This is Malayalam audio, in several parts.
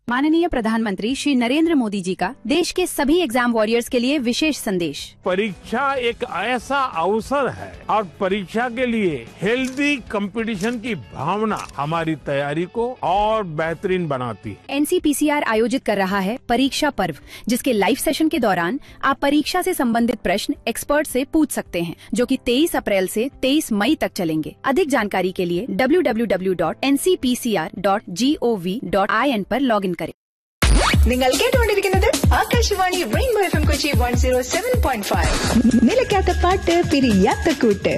माननीय प्रधानमंत्री श्री नरेंद्र मोदी जी का देश के सभी एग्जाम वॉरियर्स के लिए विशेष संदेश परीक्षा एक ऐसा अवसर है और परीक्षा के लिए हेल्दी कंपटीशन की भावना हमारी तैयारी को और बेहतरीन बनाती है एनसीपीसीआर आयोजित कर रहा है परीक्षा पर्व जिसके लाइव सेशन के दौरान आप परीक्षा से संबंधित प्रश्न एक्सपर्ट से पूछ सकते हैं जो कि 23 अप्रैल से 23 मई तक चलेंगे अधिक जानकारी के लिए www.ncpcr.gov.in पर लॉगिन करें നിങ്ങൾ കേട്ടുകൊണ്ടിരിക്കുന്നത് Akashvani rainbow F M Kochi one zero seven point five നിലയ്ക്കാത്ത പാട്ട് പിരിയാത്ത കൂട്ട്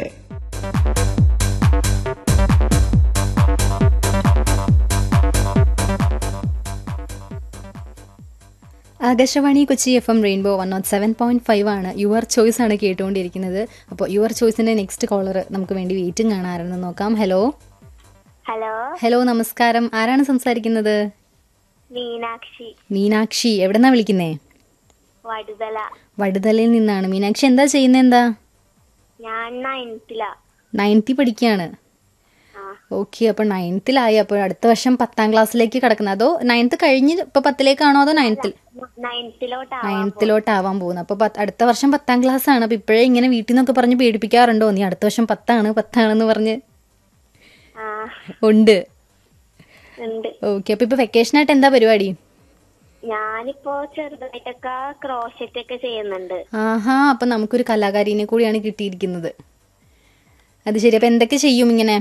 Akashvani Kochi F M rainbow one not seven point five ആണ് യുവർ ചോയ്സ് ആണ് കേട്ടുകൊണ്ടിരിക്കുന്നത് അപ്പോൾ യുവർ ചോയ്സിന്റെ നെക്സ്റ്റ് കോളർ നമുക്ക് വേണ്ടി വെയിറ്റിംഗ് ആണ് ആരെന്ന് നോക്കാം ഹലോ ഹലോ ഹലോ നമസ്കാരം ആരാണ് സംസാരിക്കുന്നത് മീനാക്ഷി മീനാക്ഷി എവിടെന്നാ വിളിക്കുന്നേ വടുതല വടുതലയിൽ നിന്നാണ് മീനാക്ഷി എന്താ ചെയ്യുന്നത് എന്താ ഞാൻ നയൻത്തിലാ നയൻത്തിൽ പഠിക്കുകയാണ് ആ ഓക്കെ അപ്പോൾ നയൻത്തിലായി അപ്പോൾ അടുത്ത വർഷം പത്താം ക്ലാസ്സിലേക്ക് കിടക്കുന്നത് അതോ നയൻത്ത് കഴിഞ്ഞ് ഇപ്പോൾ പത്തിലേക്കാണോ അതോ നയൻത്തിൽ നയൻത്തിലോട്ടാ നയൻത്തിലോട്ടാവാൻ പോകുന്നത് അപ്പോൾ പത്ത് അടുത്ത വർഷം പത്താം ക്ലാസ് ആണ് അപ്പോൾ ഇപ്പോഴേ ഇങ്ങനെ വീട്ടിൽ നിന്നൊക്കെ പറഞ്ഞ് പേടിപ്പിക്കാറുണ്ടോ നീ അടുത്ത വർഷം പത്താണ് പത്താണെന്ന് പറഞ്ഞ് ആ ഉണ്ട് ഉണ്ട് ഓക്കെ അപ്പോൾ ഇപ്പോൾ വെക്കേഷനായിട്ട് എന്താ പരിപാടി ഞാനിപ്പോ ചെറുതായിട്ടൊക്കെ ക്രോഷറ്റ് ഒക്കെ ചെയ്യുന്നുണ്ട് ആഹാ അപ്പം നമുക്കൊരു കലാകാരിനെ കൂടിയാണ് കിട്ടിയിരിക്കുന്നത് അത് ശരി അപ്പം എന്തൊക്കെ ചെയ്യും ഇങ്ങനെ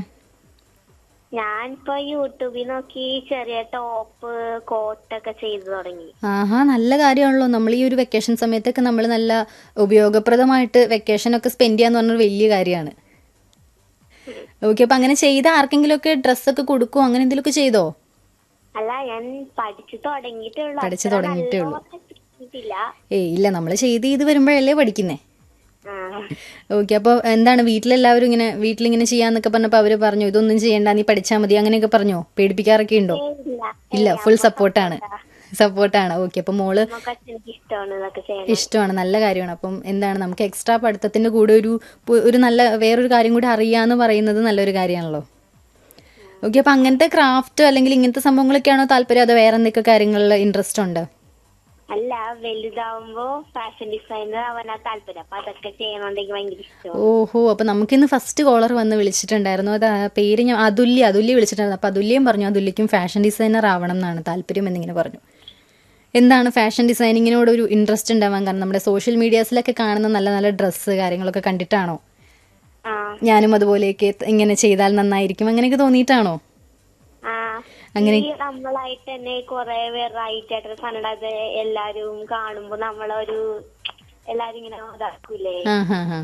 ഞാൻ ഇപ്പൊ യൂട്യൂബിൽ നോക്കി ചെറിയ ടോപ്പ് കോട്ടൊക്കെ ചെയ്തു തുടങ്ങി ആഹാ നല്ല കാര്യമാണല്ലോ നമ്മൾ ഈ ഒരു വെക്കേഷൻ സമയത്തൊക്കെ നമ്മൾ നല്ല ഉപയോഗപ്രദമായിട്ട് വെക്കേഷനൊക്കെ സ്പെൻഡ് ചെയ്യാന്ന് പറഞ്ഞൊരു വലിയ കാര്യമാണ് ഓക്കെ അപ്പം അങ്ങനെ ചെയ്ത ആർക്കെങ്കിലുമൊക്കെ ഡ്രസ്സൊക്കെ കൊടുക്കുമോ അങ്ങനെ എന്തെങ്കിലുമൊക്കെ ചെയ്തോ അല്ല ഞാൻ പഠിച്ചു തുടങ്ങിയിട്ടേ ഉള്ളൂ പഠിച്ചു അത്ര തുടങ്ങിയിട്ടേ ഉള്ളൂ. നല്ലോണം പഠിച്ചിട്ടില്ല. ഏയ് ഇല്ല നമ്മൾ ചെയ്ത് ചെയ്ത് വരുമ്പോഴല്ലേ പഠിക്കുന്നേ ആ ഓക്കെ അപ്പോൾ എന്താണ് വീട്ടിലെല്ലാവരും ഇങ്ങനെ വീട്ടിലിങ്ങനെ ചെയ്യാന്നൊക്കെ പറഞ്ഞപ്പോൾ അവർ പറഞ്ഞു ഇതൊന്നും ചെയ്യണ്ട നീ പഠിച്ചാൽ മതി അങ്ങനെയൊക്കെ പറഞ്ഞോ പേടിപ്പിക്കാറൊക്കെ ഉണ്ടോ ഇല്ല ഇല്ല ഫുൾ സപ്പോർട്ടാണ് സപ്പോർട്ടാണ് ഓക്കെ അപ്പോൾ മോള് നമുക്ക് എനിക്ക് ഇഷ്ടമാണ് ഇതൊക്കെ ചെയ്യണം ഇഷ്ടമാണ് നല്ല കാര്യമാണ് അപ്പം എന്താണ് നമുക്ക് എക്സ്ട്രാ പഠിത്തത്തിന്റെ കൂടെ ഒരു പു- ഒരു നല്ല വേറൊരു കാര്യം കൂടി അറിയാന്ന് പറയുന്നത് നല്ലൊരു കാര്യമാണല്ലോ ഓക്കെ അപ്പം അങ്ങനത്തെ ക്രാഫ്റ്റ് അല്ലെങ്കിൽ ഇങ്ങനത്തെ സംഭവങ്ങളൊക്കെയാണോ താല്പര്യം അതോ വേറെ എന്തൊക്കെ കാര്യങ്ങളിൽ ഇൻട്രസ്റ്റ് ഉണ്ട് അല്ല വലുതാവുമ്പോ ഫാഷൻ ഡിസൈനർ ആവാനാ താല്പര്യം അപ്പൊ അതൊക്കെ ചെയ്യണമെങ്കിൽ ഭയങ്കര ഇഷ്ടമാണ് ഓഹോ അപ്പം നമുക്കിന്ന് ഫസ്റ്റ് കോളർ വന്ന് വിളിച്ചിട്ടുണ്ടായിരുന്നു അത് ആ പേര് ഞാൻ അതുല്യ അതുല്യ വിളിച്ചിട്ടുണ്ടായിരുന്നു അപ്പം അതുല്യം പറഞ്ഞു അതുല്യക്കും ഫാഷൻ ഡിസൈനർ ആവണം എന്നാണ് താല്പര്യം എന്നിങ്ങനെ പറഞ്ഞു എന്താണ് ഫാഷൻ ഡിസൈനിങ്ങിനോട് ഒരു ഇൻട്രസ്റ്റ് ഉണ്ടാവാൻ കാരണം നമ്മുടെ സോഷ്യൽ മീഡിയാസിലൊക്കെ കാണുന്ന നല്ല നല്ല ഡ്രസ്സ് കാര്യങ്ങളൊക്കെ കണ്ടിട്ടാണോ ആ ഞാനും അതുപോലെയൊക്കെ ഇങ്ങനെ ചെയ്താൽ നന്നായിരിക്കും അങ്ങനെയൊക്കെ തോന്നിയിട്ടാണോ ആ അങ്ങനെ- ഈ നമ്മളായിട്ട് തന്നെ കൊറേ വെറൈറ്റി ആയിട്ടുള്ള സാധനം അത് എല്ലാരും കാണുമ്പോ നമ്മളൊരു എല്ലാരും ഇങ്ങനെ ഇതാക്കൂലേ ആ ഹാ ഹാ